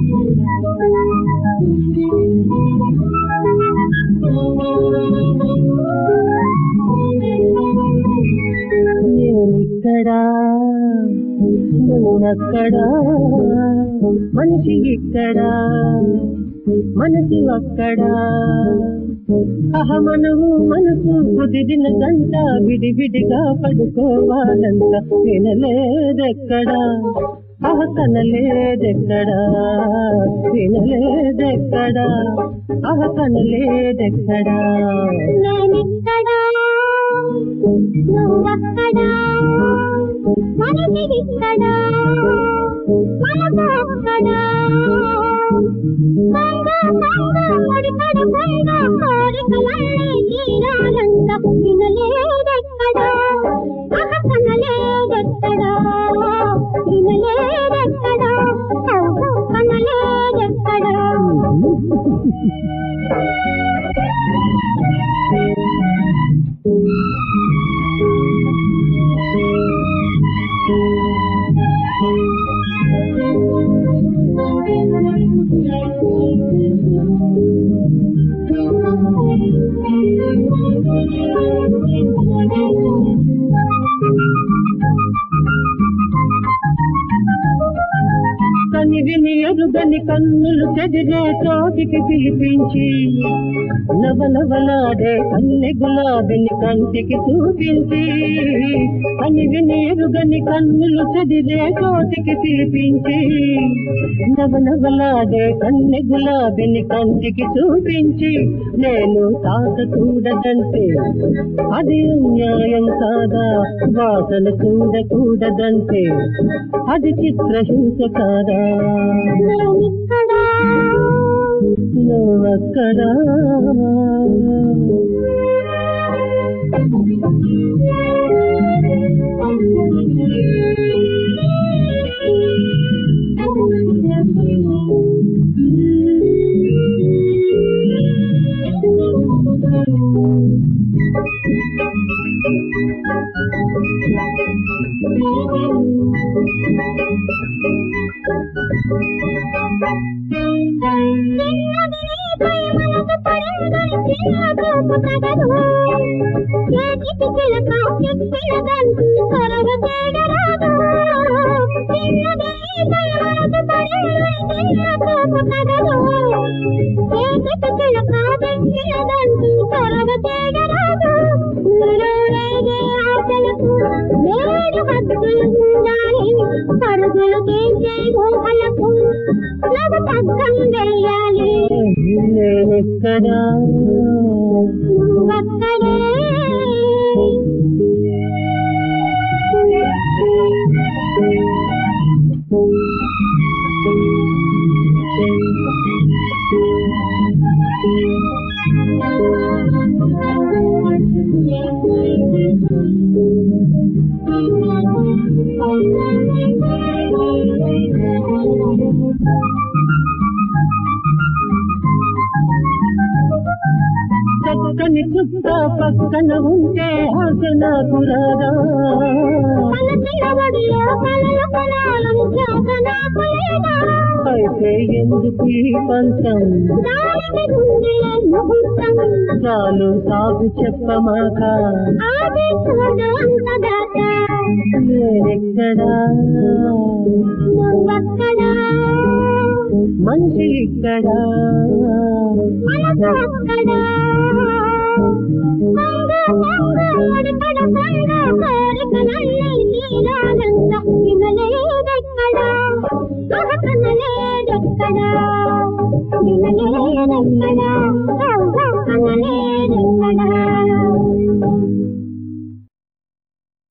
నేనిక్కడా నువ్వక్కడా మనిషి ఇక్కడా మనసు అక్కడా అహమనవు మనసు కుదిరిన గంట విడివిడిగా పడుకోవాలంట వినలేదెక్కడా అహ కనలేదెక్కడా వినలేదెక్కడా అహ కనలేదెక్కడా నేనిక్కడా నువ్వక్కడా మనసి ఇక్కడా మనసు అక్కడా సంగ సంగ ముడిపడు సంగ కోరికలన్నీ తీరాలంట వినలేదెక్కడా అహ కనలేదెక్కడా వినలేదెక్కడా అహ కనలేదెక్కడా కని విని ఎరుగని కన్నులు చెదిరే చోటికి పిలిపించి నవనవలాడే కన్నె గులాబిని కంటికి చూపించి కని విని ఎరుగని కన్నులు చెదిరే చోటికి పిలిపించి నవనవలాడే కన్నె గులాబిని కంటికి చూపించి నేను తాక చూడదంటే అది అన్యాయం కాదా వాసన చూడకూడదంటే అది చిత్రహింస కాదా నేనిక్కడా నువ్వక్కడా చిన్నది నీపై మనసు పడిందని చిన్న చూపు తగదు చేతికి చిలక చిక్కినదంటూ కొరవ చేయరాదు చిన్నది నీపై మనసు పడిందని చిన్న చూపు తగదు చేతికి చిలక చిక్కినదంటూ కొరవ చేయరాదు నిరుడేగే ఆశలకు నేడు హద్దులు ఉండాలి పరుగులు చేసే ఊహలకు నవ్వు పక్కం వేయాలి నేనెక్కడా నువ్వక్కడే చక్కని చుక్క పక్కన ఉంటే ఆశ నాకు రాదా మన పిల్లవడిలో కలల పొలాలను చేత నాకు లేదా అయితే ఎందుకు ఈ పంచం దానికి గుండెల ముహూర్తం చాలు సాగు చెప్పమాక ఆది చూడు అంతదాత నేనెక్కడా నువ్వక్కడా మనిషి ఇక్కడా మనసు అక్కడా సంగ సంగ ముడిపడ సంగ కోరికలన్నీ తీరాలంట వినలేదెక్కడా అహ కనలేదెక్కడా వినలేదెక్కడా అహ కనలేదెక్కడా